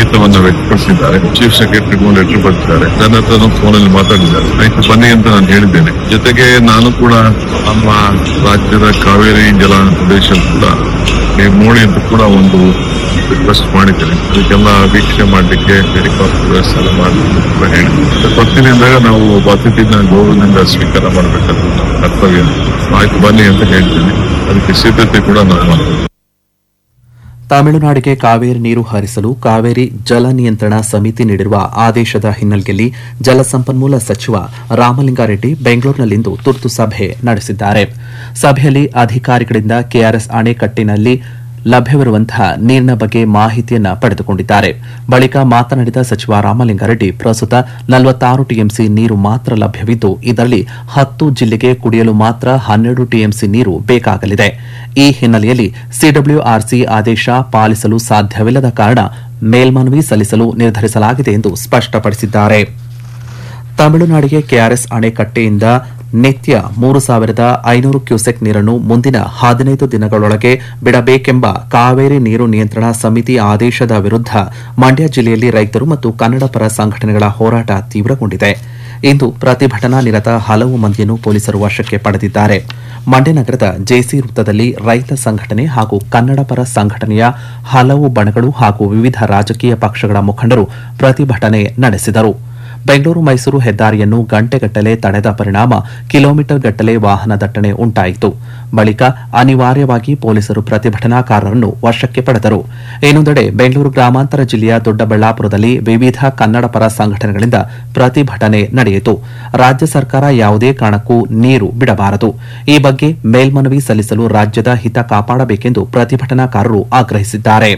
ಹಿತವನ್ನ ವ್ಯಕ್ತಪಡಿಸಿದ್ದಾರೆ chief ಸೆಕ್ರೆಟರಿಗೂ letter ಬರೆದಿದ್ದಾರೆ ನನ್ನ ಹತ್ರನೂ ಫೋನಲ್ಲಿ ಮಾತಾಡಿದ್ದಾರೆ ಆಯ್ತು ಬನ್ನಿ ಅಂತ ನಾನು ಹೇಳಿದ್ದೇನೆ ಜೊತೆಗೆ ನಾನು ಕೂಡ ನಮ್ಮ ರಾಜ್ಯದ ಕಾವೇರಿ ಜಲ ಪ್ರದೇಶ ಕೂಡ ನೀವು ನೋಡಿ ಅಂತ ಕೂಡ ಒಂದು ರಿಕ್ವೆಸ್ಟ್ ಮಾಡಿದ್ದೇನೆ ಅದಕ್ಕೆಲ್ಲ ವೀಕ್ಷಣೆ ಮಾಡಲಿಕ್ಕೆ ಹೆಲಿಕಾಪ್ಟರ್ ವ್ಯವಸ್ಥೆ ಎಲ್ಲ ಮಾಡಲಿಕ್ಕೆ ಅಂತ ಕೂಡ ಹೇಳಿದ್ದೇನೆ ಬರ್ತೀನಿ ಅಂದಾಗ ನಾವು ಒಬ್ಬ ಅತಿಥಿನ ಗೌರವದಿಂದ ಸ್ವೀಕಾರ ಮಾಡಬೇಕಾದ ನಮ್ಮ ಕರ್ತವ್ಯ ಆಯ್ತು ಬನ್ನಿ ಅಂತ ಹೇಳ್ತೀನಿ ಅದಕ್ಕೆ ಸಿದ್ಧತೆ ಕೂಡ ನಾವು ಮಾಡ್ತೀವಿ ತಮಿಳುನಾಡಿಗೆ ಕಾವೇರಿ ನೀರು ಹರಿಸಲು ಕಾವೇರಿ ಜಲ ನಿಯಂತ್ರಣ ಸಮಿತಿ ನೀಡಿರುವ ಆದೇಶದ ಹಿನ್ನೆಲೆಯಲ್ಲಿ ಜಲಸಂಪನ್ಮೂಲ ಸಚಿವ ರಾಮಲಿಂಗಾರೆಡ್ಡಿ ಬೆಂಗಳೂರಿನಲ್ಲಿಂದು ತುರ್ತು ಸಭೆ ನಡೆಸಿದ್ದಾರೆ ಸಭೆಯಲ್ಲಿ ಅಧಿಕಾರಿಗಳಿಂದ ಕೆಆರ್ಎಸ್ ಅಣೆಕಟ್ಟಿನಲ್ಲಿ ಲಭ್ಯವಿರುವಂತಹ ನೀರಿನ ಬಗ್ಗೆ ಮಾಹಿತಿಯನ್ನ ಪಡೆದುಕೊಂಡಿದ್ದಾರೆ ಬಳಿಕ ಮಾತನಾಡಿದ ಸಚಿವ ರಾಮಲಿಂಗಾರೆಡ್ಡಿ ಪ್ರಸ್ತುತ ನಲವತ್ತಾರು ಟಿಎಂಸಿ ನೀರು ಮಾತ್ರ ಲಭ್ಯವಿದ್ದು ಇದರಲ್ಲಿ ಹತ್ತು ಜಿಲ್ಲೆಗೆ ಕುಡಿಯಲು ಮಾತ್ರ ಹನ್ನೆರಡು ಟಿಎಂಸಿ ನೀರು ಬೇಕಾಗಲಿದೆ ಈ ಹಿನ್ನೆಲೆಯಲ್ಲಿ ಸಿಡಬ್ಲ್ಯೂಆರ್ಸಿ ಆದೇಶ ಪಾಲಿಸಲು ಸಾಧ್ಯವಿಲ್ಲದ ಕಾರಣ ಮೇಲ್ಮನವಿ ಸಲ್ಲಿಸಲು ನಿರ್ಧರಿಸಲಾಗಿದೆ ಎಂದು ಸ್ಪಷ್ಟಪಡಿಸಿದ್ದಾರೆ ತಮಿಳುನಾಡಿಗೆ ಕೆಆರ್ಎಸ್ ಅಣೆಕಟ್ಟೆಯಿಂದ ನಿತ್ಯ ಮೂರು ಸಾವಿರದ ಐನೂರು ಕ್ಯೂಸೆಕ್ ನೀರನ್ನು ಮುಂದಿನ ಹದಿನೈದು ದಿನಗಳೊಳಗೆ ಬಿಡಬೇಕೆಂಬ ಕಾವೇರಿ ನೀರು ನಿಯಂತ್ರಣ ಸಮಿತಿ ಆದೇಶದ ವಿರುದ್ಧ ಮಂಡ್ಯ ಜಿಲ್ಲೆಯಲ್ಲಿ ರೈತರು ಮತ್ತು ಕನ್ನಡ ಪರ ಸಂಘಟನೆಗಳ ಹೋರಾಟ ತೀವ್ರಗೊಂಡಿದೆ ಇಂದು ಪ್ರತಿಭಟನಾ ನಿರತ ಹಲವು ಮಂದಿಯನ್ನು ಪೊಲೀಸರು ವಶಕ್ಕೆ ಪಡೆದಿದ್ದಾರೆ ಮಂಡ್ಯ ನಗರದ ಜೆಸಿ ವೃತ್ತದಲ್ಲಿ ರೈತ ಸಂಘಟನೆ ಹಾಗೂ ಕನ್ನಡ ಪರ ಸಂಘಟನೆಯ ಹಲವು ಬಣಗಳು ಹಾಗೂ ವಿವಿಧ ರಾಜಕೀಯ ಪಕ್ಷಗಳ ಮುಖಂಡರು ಪ್ರತಿಭಟನೆ ನಡೆಸಿದರು ಬೆಂಗಳೂರು ಮೈಸೂರು ಹೆದ್ದಾರಿಯನ್ನು ಗಂಟೆಗಟ್ಟಲೆ ತಡೆದ ಪರಿಣಾಮ ಕಿಲೋಮೀಟರ್ ಗಟ್ಟಲೆ ವಾಹನ ದಟ್ಟಣೆ ಉಂಟಾಯಿತು ಬಳಿಕ ಅನಿವಾರ್ಯವಾಗಿ ಪೊಲೀಸರು ಪ್ರತಿಭಟನಾಕಾರರನ್ನು ವಶಕ್ಕೆ ಪಡೆದರು ಇನ್ನೊಂದೆಡೆ ಬೆಂಗಳೂರು ಗ್ರಾಮಾಂತರ ಜಿಲ್ಲೆಯ ದೊಡ್ಡಬಳ್ಳಾಪುರದಲ್ಲಿ ವಿವಿಧ ಕನ್ನಡ ಪರ ಸಂಘಟನೆಗಳಿಂದ ಪ್ರತಿಭಟನೆ ನಡೆಯಿತು ರಾಜ್ಯ ಸರ್ಕಾರ ಯಾವುದೇ ಕಾರಣಕ್ಕೂ ನೀರು ಬಿಡಬಾರದು ಈ ಬಗ್ಗೆ ಮೇಲ್ಮನವಿ ಸಲ್ಲಿಸಲು ರಾಜ್ಯದ ಹಿತ ಕಾಪಾಡಬೇಕೆಂದು ಪ್ರತಿಭಟನಾಕಾರರು ಆಗ್ರಹಿಸಿದ್ದಾರೆ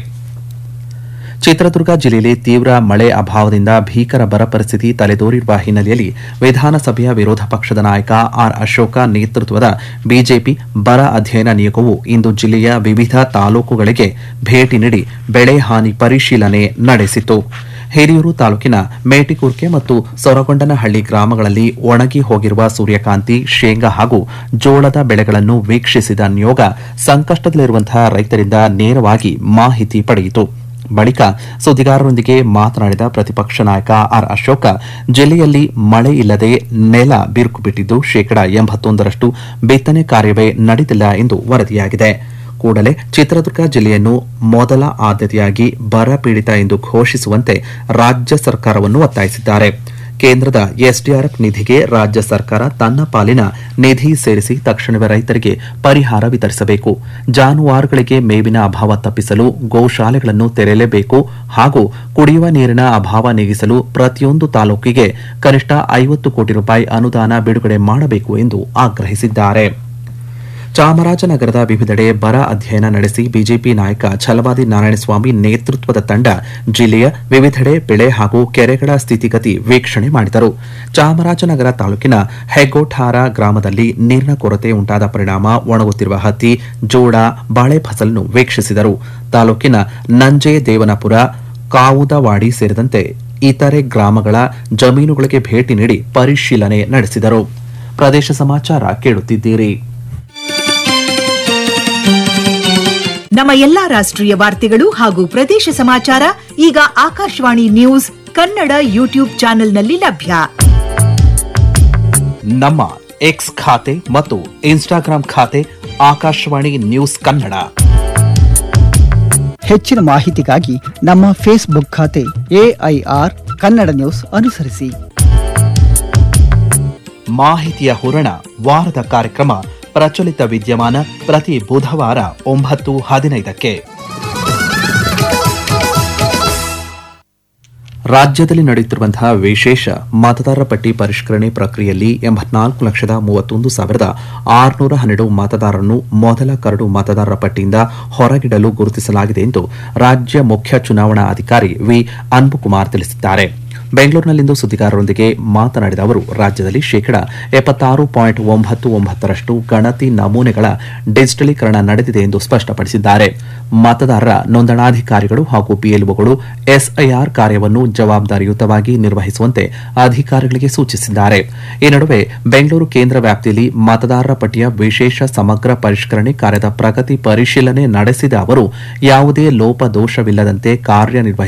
ಚಿತ್ರದುರ್ಗ ಜಿಲ್ಲೆಯಲ್ಲಿ ತೀವ್ರ ಮಳೆ ಅಭಾವದಿಂದ ಭೀಕರ ಬರ ಪರಿಸ್ಥಿತಿ ತಲೆದೋರಿರುವ ಹಿನ್ನೆಲೆಯಲ್ಲಿ ವಿಧಾನಸಭೆಯ ವಿರೋಧ ಪಕ್ಷದ ನಾಯಕ ಆರ್ ಅಶೋಕ ನೇತೃತ್ವದ ಬಿಜೆಪಿ ಬರ ಅಧ್ಯಯನ ನಿಯೋಗವು ಇಂದು ಜಿಲ್ಲೆಯ ವಿವಿಧ ತಾಲೂಕುಗಳಿಗೆ ಭೇಟಿ ನೀಡಿ ಬೆಳೆ ಹಾನಿ ಪರಿಶೀಲನೆ ನಡೆಸಿತು ಹಿರಿಯೂರು ತಾಲೂಕಿನ ಮೇಟಿಕುರ್ಕೆ ಮತ್ತು ಸೊರಗೊಂಡನಹಳ್ಳಿ ಗ್ರಾಮಗಳಲ್ಲಿ ಒಣಗಿ ಹೋಗಿರುವ ಸೂರ್ಯಕಾಂತಿ ಶೇಂಗಾ ಹಾಗೂ ಜೋಳದ ಬೆಳೆಗಳನ್ನು ವೀಕ್ಷಿಸಿದ ನಿಯೋಗ ಸಂಕಷ್ಟದಲ್ಲಿರುವಂತಹ ರೈತರಿಂದ ನೇರವಾಗಿ ಮಾಹಿತಿ ಪಡೆಯಿತು ಬಳಿಕ ಸುದ್ದಿಗಾರರೊಂದಿಗೆ ಮಾತನಾಡಿದ ಪ್ರತಿಪಕ್ಷ ನಾಯಕ ಆರ್ ಅಶೋಕ ಜಿಲ್ಲೆಯಲ್ಲಿ ಮಳೆ ಇಲ್ಲದೆ ನೆಲ ಬಿರುಕು ಬಿಟ್ಟಿದ್ದು ಶೇಕಡಾ ಎಂಬತ್ತೊಂದರಷ್ಟು ಬಿತ್ತನೆ ಕಾರ್ಯವೇ ನಡೆದಿಲ್ಲ ಎಂದು ವರದಿಯಾಗಿದೆ ಕೂಡಲೇ ಚಿತ್ರದುರ್ಗ ಜಿಲ್ಲೆಯನ್ನು ಮೊದಲ ಆದ್ಯತೆಯಾಗಿ ಬರ ಪೀಡಿತ ಎಂದು ಘೋಷಿಸುವಂತೆ ರಾಜ್ಯ ಸರ್ಕಾರವನ್ನು ಒತ್ತಾಯಿಸಿದ್ದಾರೆ ಕೇಂದ್ರದ ಎಸ್ಡಿಆರ್ಎಫ್ ನಿಧಿಗೆ ರಾಜ್ಯ ಸರ್ಕಾರ ತನ್ನ ಪಾಲಿನ ನಿಧಿ ಸೇರಿಸಿ ತಕ್ಷಣವೇ ರೈತರಿಗೆ ಪರಿಹಾರ ವಿತರಿಸಬೇಕು ಜಾನುವಾರುಗಳಿಗೆ ಮೇವಿನ ಅಭಾವ ತಪ್ಪಿಸಲು ಗೋಶಾಲೆಗಳನ್ನು ತೆರೆಯಲೇಬೇಕು ಹಾಗೂ ಕುಡಿಯುವ ನೀರಿನ ಅಭಾವ ನೀಗಿಸಲು ಪ್ರತಿಯೊಂದು ತಾಲೂಕಿಗೆ ಕನಿಷ್ಠ ಐವತ್ತು ಕೋಟಿ ರೂಪಾಯಿ ಅನುದಾನ ಬಿಡುಗಡೆ ಮಾಡಬೇಕು ಎಂದು ಆಗ್ರಹಿಸಿದ್ದಾರೆ ಚಾಮರಾಜನಗರದ ವಿವಿಧೆಡೆ ಬರ ಅಧ್ಯಯನ ನಡೆಸಿ ಬಿಜೆಪಿ ನಾಯಕ ಛಲವಾದಿ ನಾರಾಯಣಸ್ವಾಮಿ ನೇತೃತ್ವದ ತಂಡ ಜಿಲ್ಲೆಯ ವಿವಿಧೆಡೆ ಬೆಳೆ ಹಾಗೂ ಕೆರೆಗಳ ಸ್ಥಿತಿಗತಿ ವೀಕ್ಷಣೆ ಮಾಡಿದರು ಚಾಮರಾಜನಗರ ತಾಲೂಕಿನ ಹೆಗ್ಗೋಠಾರ ಗ್ರಾಮದಲ್ಲಿ ನೀರಿನ ಕೊರತೆ ಉಂಟಾದ ಪರಿಣಾಮ ಒಣಗುತ್ತಿರುವ ಹತ್ತಿ ಜೋಳ ಬಾಳೆ ಫಸಲನ್ನು ವೀಕ್ಷಿಸಿದರು ತಾಲೂಕಿನ ನಂಜೆ ದೇವನಪುರ ಕಾವುದವಾಡಿ ಸೇರಿದಂತೆ ಇತರೆ ಗ್ರಾಮಗಳ ಜಮೀನುಗಳಿಗೆ ಭೇಟಿ ನೀಡಿ ಪರಿಶೀಲನೆ ನಡೆಸಿದರು ಪ್ರದೇಶ ಸಮಾಚಾರ ಕೇಳುತ್ತಿದ್ದೀರಿ ನಮ್ಮ ಎಲ್ಲಾ ರಾಷ್ಟ್ರೀಯ ವಾರ್ತೆಗಳು ಹಾಗೂ ಪ್ರದೇಶ ಸಮಾಚಾರ ಈಗ ಆಕಾಶವಾಣಿ ನ್ಯೂಸ್ ಕನ್ನಡ ಯೂಟ್ಯೂಬ್ ಚಾನೆಲ್ನಲ್ಲಿ ಲಭ್ಯ ನಮ್ಮ ಎಕ್ಸ್ ಖಾತೆ ಮತ್ತು ಇನ್ಸ್ಟಾಗ್ರಾಂ ಖಾತೆ ಆಕಾಶವಾಣಿ ನ್ಯೂಸ್ ಕನ್ನಡ ಹೆಚ್ಚಿನ ಮಾಹಿತಿಗಾಗಿ ನಮ್ಮ ಫೇಸ್ಬುಕ್ ಖಾತೆ ಎಐಆರ್ ಕನ್ನಡ ನ್ಯೂಸ್ ಅನುಸರಿಸಿ ಮಾಹಿತಿಯ ಹೂರಣ ವಾರದ ಕಾರ್ಯಕ್ರಮ ಪ್ರಚಲಿತ ವಿದ್ಯಮಾನ ಪ್ರತಿ ಬುಧವಾರ ಒಂಬತ್ತು ಹದಿನೈದಕ್ಕೆ ರಾಜ್ಯದಲ್ಲಿ ನಡೆಯುತ್ತಿರುವಂತಹ ವಿಶೇಷ ಮತದಾರರ ಪಟ್ಟಿ ಪರಿಷ್ಕರಣೆ ಪ್ರಕ್ರಿಯೆಯಲ್ಲಿ ಎಂಬತ್ನಾಲ್ಕು ಲಕ್ಷದ ಮೂವತ್ತೊಂದು ಸಾವಿರದ ಆರುನೂರ ಹನ್ನೆರಡು ಮತದಾರರನ್ನು ಮೊದಲ ಕರಡು ಮತದಾರರ ಪಟ್ಟಿಯಿಂದ ಹೊರಗಿಡಲು ಗುರುತಿಸಲಾಗಿದೆ ಎಂದು ರಾಜ್ಯ ಮುಖ್ಯ ಚುನಾವಣಾ ಅಧಿಕಾರಿ ವಿ ಅನ್ಬುಕುಮಾರ್ ತಿಳಿಸಿದ್ದಾರೆ ಬೆಂಗಳೂರಿನಲ್ಲಿಂದು ಸುದ್ದಿಗಾರರೊಂದಿಗೆ ಮಾತನಾಡಿದ ಅವರು ರಾಜ್ಯದಲ್ಲಿ ಶೇಕಡ ಎಪ್ಪತ್ತಾರು ಪಾಯಿಂಟ್ ಒಂಬತ್ತು ಒಂಬತ್ತರಷ್ಟು ಗಣತಿ ನಮೂನೆಗಳ ಡಿಜಿಟಲೀಕರಣ ನಡೆದಿದೆ ಎಂದು ಸ್ಪಷ್ಟಪಡಿಸಿದ್ದಾರೆ ಮತದಾರರ ನೋಂದಣಾಧಿಕಾರಿಗಳು ಹಾಗೂ ಪಿಎಲ್ಒಗಳು ಎಸ್ಐಆರ್ ಕಾರ್ಯವನ್ನು ಜವಾಬ್ದಾರಿಯುತವಾಗಿ ನಿರ್ವಹಿಸುವಂತೆ ಅಧಿಕಾರಿಗಳಿಗೆ ಸೂಚಿಸಿದ್ದಾರೆ ಈ ನಡುವೆ ಬೆಂಗಳೂರು ಕೇಂದ್ರ ವ್ಯಾಪ್ತಿಯಲ್ಲಿ ಮತದಾರರ ಪಟ್ಟಿಯ ವಿಶೇಷ ಸಮಗ್ರ ಪರಿಷ್ಕರಣೆ ಕಾರ್ಯದ ಪ್ರಗತಿ ಪರಿಶೀಲನೆ ನಡೆಸಿದ ಅವರು ಯಾವುದೇ ಲೋಪದೋಷವಿಲ್ಲದಂತೆ ಕಾರ್ಯನಿರ್ವಹಿಸಿ